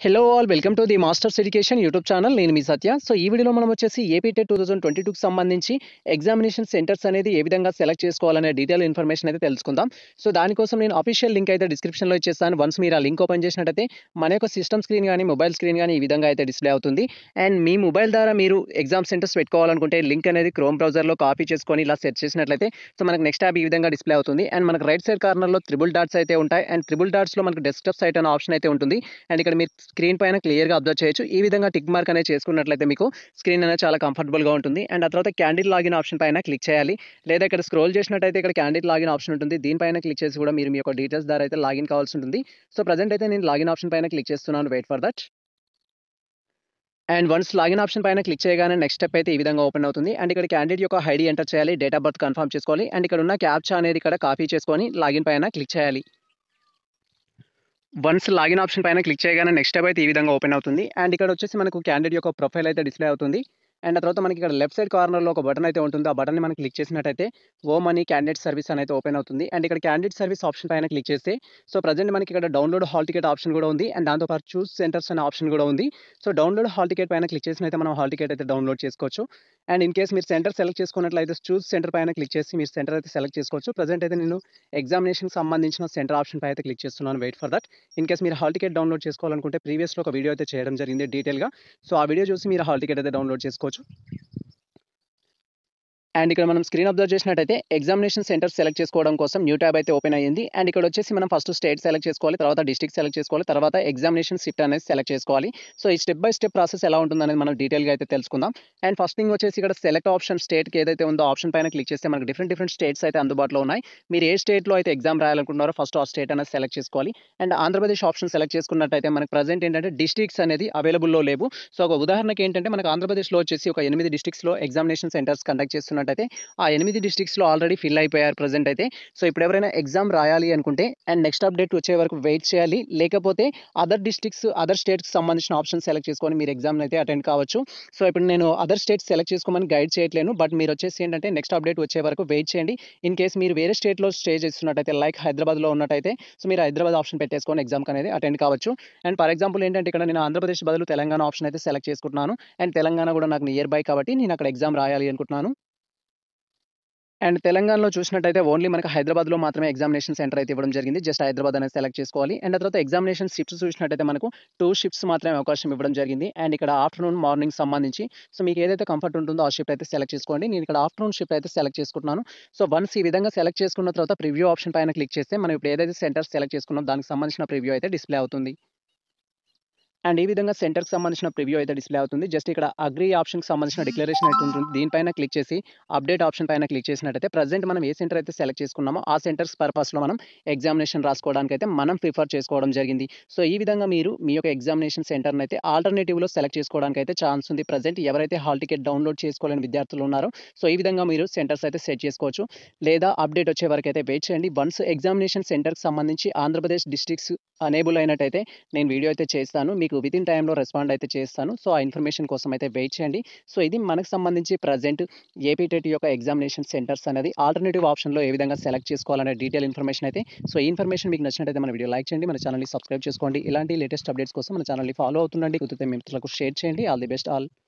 hello all welcome to the masters education YouTube channel నేను మీ Satya so ఈ వీడియోలో మనం వచ్చేసి AP TET two thousand twenty టూకి సంబంధించి ఎగ్జామినేషన్ సెంటర్స్ అనేది ఏ విధంగా సెలెక్ట్ చేసుకోవాలనే డీటెయిల్ ఇన్ఫర్మేషన్ అయితే తెలుసుకుందాం సో దానికోసం నేను అఫీషియల్ లింక్ అయితే డిస్క్రిప్షన్లో ఇచ్చేస్తాను వన్స్ మీరు ఆ లింక్ ఓపెన్ చేసినట్టయితే మన యొక్క సిస్టమ్ స్క్రీన్ కానీ మొబైల్ స్క్రీన్ కానీ ఈ విధంగా అయితే డిస్ప్లే అవుతుంది అండ్ మీ మొబైల్ ద్వారా మీరు ఎగ్జామ్ సెంటర్స్ పెట్టుకోవాలనుకుంటే లింక్ అనేది క్రోమ్ బ్రౌజర్లో కాపీ చేసుకొని ఇలా సెర్చ్ చేసినట్లయితే సో మనకు నెక్స్ట్ ట్యాబ్ ఈ విధంగా డిస్ప్లే అవుతుంది అండ్ మనకు రైట్ సైడ్ కార్నర్లో త్రిబుల్ డాట్స్ అయితే ఉంటాయి అండ్ త్రిబుల్ డాట్స్లో మనకు డెస్క్టాప్ సైట్ అనే ఆప్షన్ అయితే ఉంటుంది అండ్ ఇక్కడ మీరు స్క్రీన్ పైన క్లియర్గా అబ్జర్వ్ చేయొచ్చు ఈ విధంగా టిక్ మార్క్ అనేది చేసుకున్నట్లయితే మీకు స్క్రీన్ అనేది చాలా కంఫర్టబుల్గా ఉంటుంది అండ్ ఆ తర్వాత క్యాండిల్ లాగిన్ ఆప్షన్ పైన క్లిక్ చేయాలి లేదా ఇక్కడ స్క్రోల్ చేసినట్టయితే ఇక్కడ క్యాండిల్ లాగిన్ ఆప్షన్ ఉంటుంది దీనిపైన క్లిక్ చేసి కూడా మీరు మీ యొక్క డీటెయిల్స్ ద్వారా అయితే లాగిన్ కావాల్సి ఉంటుంది సో ప్రజెంట్ అయితే నేను లాగిన్ ఆప్షన్ పైన క్లిక్ చేస్తున్నాను wait for that and once login option పైన క్లిక్ చేయగానే నెక్స్ట్ స్టెప్ అయితే ఈ విధంగా ఓపెన్ అవుతుంది అండ్ ఇక్కడ క్యాండిడేట్ యొక్క ఐడి ఎంటర్ చేయాలి డేట్ ఆఫ్ బర్త్ కన్ఫర్మ్ చేసుకోవాలి అండ్ ఇక్కడ ఉన్న క్యాప్చా అనేది ఇక్కడ కాపీ చేసుకొని లాగిన్ పైన క్లిక్ చేయాలి వన్స్ లాగిన్ ఆప్షన్ పైన క్లిక్ చేయగానే నెక్స్ట్ స్టెప్ అయితే ఈ విధంగా ఓపెన్ అవుతుంది అండ్ ఇక్కడ వచ్చేసి మనకు క్యాండిడేట్ యొక్క ప్రొఫైల్ అయితే డిస్ప్లే అవుతుంది అండ్ ఆ తర్వాత మనకి ఇక్కడ లెఫ్ట్ సైడ్ కార్నర్లో ఒక బటన్ అయితే ఉంటుంది ఆ బటన్ని మనం క్లిక్ చేసినట్టయితే ఓ మనీ క్యాండిడేట్ సర్వీస్ అనేది ఓపెన్ అవుతుంది అండ్ ఇక్కడ క్యాండిడేట్ సర్వీస్ ఆప్షన్ పైన క్లిక్ చేస్తే సో ప్రజెంట్ మనకి ఇక్కడ డౌన్లోడ్ హాల్ టికెట్ ఆప్షన్ కూడా ఉంది అండ్ దాంతోపాటు చూస్ సెంటర్స్ అనే ఆప్షన్ కూడా ఉంది సో డౌన్లోడ్ హాల్ టికెట్ పైన క్లిక్ చేసినైతే మనం హాల్ టికెట్ అయితే డౌన్లోడ్ చేసుకోవచ్చు అండ్ ఇన్ కేస్ మీరు సెంటర్ సెలెక్ట్ చేసుకున్నట్లయితే చూస్ సెంటర్ పైన క్లిక్ చేసి మీరు సెంటర్ అయితే సెలెక్ట్ చేసుకోవచ్చు ప్రజెంట్ అయితే నేను ఎగ్జామినేషన్కి సంబంధించిన సెంటర్ ఆప్షన్ పై అయితే క్లిక్ చేస్తున్నాను wait for that in case మీరు హాల్ టికెట్ డౌన్లోడ్ చేసుకోవాలనుకుంటే ప్రీవియస్లో ఒక వీడియో అయితే చేయడం జరిగింది డీటెయిల్గా సో ఆ వీడియో చూసి మీరు హాల్ టికెట్ అయితే డౌన్లోడ్ చేసుకోవచ్చు అండ్ ఇక్కడ మనం స్క్రీన్ అబ్జర్వ్ చేసినట్టయితే ఎగ్జామినేషన్ సెంటర్ సెలెక్ట్ చేసుకోవడం కోసం న్యూ ట్యాబ్ అయితే ఓపెన్ అయ్యింది అండ్ ఇక్కడ వచ్చేసి మనం ఫస్ట్ స్టేట్ సెలెక్ట్ చేసుకోవాలి తర్వాత డిస్ట్రిక్ట్ సెలెక్ట్ చేసుకోవాలి తర్వాత ఎగ్జామినేషన్ షిఫ్ట్ అనేది సెలెక్ట్ చేసుకోవాలి సో ఈ స్టెప్ బై స్టెప్ ప్రాసెస్ ఎలా ఉంటుందనేది మనం డీటెయిల్గా అయితే తెలుసుకుందాం అండ్ ఫస్ట్ థింగ్ వచ్చేసి ఇక్కడ సెలెక్ట్ ఆప్షన్ స్టేట్కి ఏదైతే ఉందో ఆప్షన్ పైన క్లిక్ చేస్తే మనకు డిఫరెంట్ డిఫరెంట్ స్టేట్స్ అయితే అందుబాటులో ఉన్నాయి మీరు ఏ స్టేట్లో అయితే ఎగ్జామ్ రాయాలనుకుంటున్నారో ఫస్ట్ ఆ స్టేట్ అనేది సెలెక్ట్ చేసుకోవాలి అండ్ ఆంధ్రప్రదేశ్ ఆప్షన్ సెలెక్ట్ చేసుకున్నట్టయితే మనకు ప్రజెంట్ ఏంటంటే డిస్ట్రిక్ట్స్ అనేది అవైలబుల్లో లేవు సో ఒక ఉదాహరణకి ఏంటంటే మనకు ఆంధ్రప్రదేశ్లో వచ్చేసి ఒక ఎనిమిది డిస్ట్రిక్ట్స్లో ఎగ్జామినేషన్ సెంటర్స్ కండక్ట్ చేస్తున్నట్టయితే ఆ ఎనిమిది డిస్ట్రిక్ట్స్లో ఆల్రెడీ ఫిల్ అయిపోయారు ప్రజెంట్ అయితే సో ఇప్పుడు ఎవరైనా ఎగ్జామ్ రాయాలి అనుకుంటే అండ్ నెక్స్ట్ అప్డేట్ వచ్చే వరకు వెయిట్ చేయాలి లేకపోతే అదర్ డిస్ట్రిక్ట్స్ అదర్ స్టేట్స్కి సంబంధించిన ఆప్షన్ సెలెక్ట్ చేసుకొని మీరు ఎగ్జామ్ అయితే అటెండ్ కావచ్చు సో ఇప్పుడు నేను అదర్ స్టేట్స్ సెలెక్ట్ చేసుకోమని గైడ్ చేయట్లేను బట్ మీరు వచ్చేసి ఏంటంటే నెక్స్ట్ అప్డేట్ వచ్చే వరకు వెయిట్ చేయండి ఇన్ కేస్ మీరు వేరే స్టేట్లో స్టే చేస్తున్నట్టయితే లైక్ హైదరాబాద్లో ఉన్నట్టయితే సో మీరు హైదరాబాద్ ఆప్షన్ పెట్టేసుకొని ఎగ్జామ్కి అనేది అటెండ్ కావచ్చు అండ్ ఫర్ ఎగ్జాంపుల్ ఏంటంటే ఇక్కడ నేను ఆంధ్రప్రదేశ్ బదులు తెలంగాణ ఆప్షన్ అయితే సెలెక్ట్ చేసుకుంటున్నాను అండ్ తెలంగాణ కూడా నాకు నియర్ బై కాబట్టి నేను అక్కడ ఎగ్జామ్ రాయాలి అనుకుంటున్నాను అండ్ తెలంగాణలో చూసినట్టయితే ఓన్లీ మనకు హైదరాబాద్లో మాత్రమే ఎగ్జామినేషన్ సెంటర్ అయితే ఇవ్వడం జరిగింది జస్ట్ హైదరాబాద్ అనేది సెలెక్ట్ చేసుకోవాలి అండ్ తర్వాత ఎగ్జామినేషన్ షిఫ్ట్స్ చూసినట్టయితే మనకు టూ షిఫ్ట్స్ మాత్రమే అవకాశం ఇవ్వడం జరిగింది అండ్ ఇక్కడ ఆఫ్టర్నూన్ మార్నింగ్ సంబంధించి సో మీకు ఏదైతే కంఫర్ట్ ఉంటుందో ఆ షిఫ్ట్ అయితే సెలెక్ట్ చేసుకోండి నేను ఇక్కడ ఆఫ్టర్నూన్ షిఫ్ట్ అయితే సెలెక్ట్ చేసుకుంటున్నాను సో వన్స్ ఈ విధంగా సెలెక్ట్ చేసుకున్న తర్వాత ప్రివ్యూ ఆప్షన్ పైన క్లిక్ చేస్తే మనం ఇప్పుడు ఏదైతే సెంటర్ సెలెక్ట్ చేసుకున్నాం దానికి సంబంధించిన ప్రివ్యూ అయితే డిస్ప్లే అవుతుంది అండ్ ఈ విధంగా సెంటర్కి సంబంధించిన ప్రివ్యూ అయితే డిస్ప్లే అవుతుంది జస్ట్ ఇక్కడ అగ్రి ఆప్షన్కి సంబంధించిన డిక్లరేషన్ అయితే ఉంటుంది దీనిపైన క్లిక్ చేసి అప్డేట్ ఆప్షన్ పైన క్లిక్ చేసినట్టయితే ప్రజెంట్ మనం ఏ సెంటర్ అయితే సెలెక్ట్ చేసుకున్నామో ఆ సెంటర్స్ పర్పస్లో మనం ఎగ్జామినేషన్ రాసుకోవడానికి అయితే మనం ప్రిఫర్ చేసుకోవడం జరిగింది సో ఈ విధంగా మీరు మీ యొక్క ఎగ్జామినేషన్ సెంటర్ని అయితే ఆల్టర్నేటివ్లో సెలెక్ట్ చేసుకోవడానికి అయితే ఛాన్స్ ఉంది ప్రజెంట్ ఎవరైతే హాల్ టికెట్ డౌన్లోడ్ చేసుకోలేని విద్యార్థులు ఉన్నారో సో ఈ విధంగా మీరు సెంటర్స్ అయితే సెట్ చేసుకోవచ్చు లేదా అప్డేట్ వచ్చే వరకు అయితే వెయిట్ చేయండి వన్స్ ఎగ్జామినేషన్ సెంటర్కి సంబంధించి ఆంధ్రప్రదేశ్ డిస్ట్రిక్ట్స్ అనేబుల్ అయినట్టయితే నేను వీడియో అయితే చేస్తాను మీకు విత్ ఇన్ టైంలో రెస్పాండ్ అయితే చేస్తాను సో ఆ ఇన్ఫర్మేషన్ కోసం అయితే వెయిట్ చేయండి సో ఇది మనకు సంబంధించి ప్రజెంట్ ఏపీ టెట్ యొక్క ఎగ్జామినేషన్ సెంటర్స్ అనేది ఆల్టర్నేటివ్ ఆప్షన్లో ఏ విధంగా సెలెక్ట్ చేసుకోవాలనే డీటెయిల్ ఇన్ఫర్మేషన్ అయితే సో ఈ ఇన్ఫర్మేషన్ మీకు నచ్చినట్టయితే మన వీడియో లైక్ చేయండి మన ఛానల్ని సబ్స్క్రైబ్ చేసుకోండి ఇలాంటి లేటెస్ట్ అప్డేట్స్ కోసం మన ఛానల్ని ఫాలో అవుతుండండి కుదిరితే మీ మిత్రులకు షేర్ చేయండి ఆల్ ది బెస్ట్ ఆల్